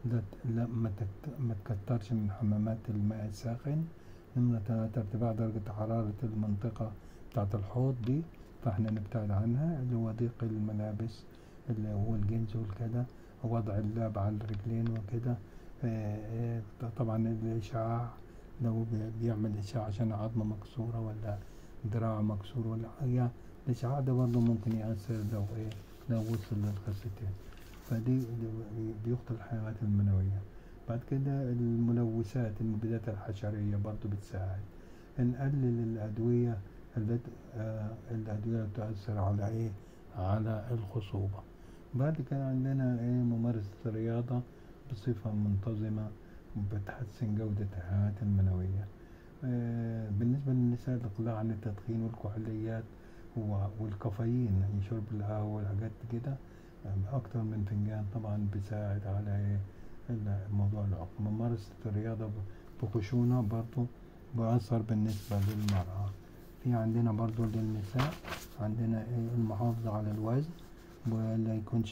لا لا ما تكت- ما تكترش من حمامات الماء الساخن نمرة تلاتة ارتفاع درجة حرارة المنطقة بتاعة الحوض دي فاحنا نبتعد عنها اللي هو ضيق الملابس اللي هو الجنس والكده وضع اللعب على الرجلين وكده آه، آه، طبعا الإشعاع لو بي- بيعمل إشعاع عشان عظمة مكسورة ولا دراع مكسور ولا حاجة الإشعاع ده برضه ممكن يأثر لو إيه لو وصل للخصيتين فدي دي- بيخطر الحيوانات المنوية بعد كده الملوثات المبيدات الحشرية برضو بتساعد نقلل الأدوية التي آه الأدوية اللي تؤثر على إيه على الخصوبة بعد كده عندنا إيه ممارسة الرياضة بصفة منتظمة بتحسن جودة الحيوانات المنوية آه بالنسبة للنساء الإقلاع عن التدخين والكحوليات و- والكافيين يعني شرب القهوة والحاجات كده آه، أكتر من فنجان طبعا بيساعد على إيه ال- موضوع العقم ممارسة الرياضة ب- بخشونة برضو بأثر بالنسبة للمرأة في عندنا برضو للنساء عندنا إيه المحافظة على الوزن ولا يكونش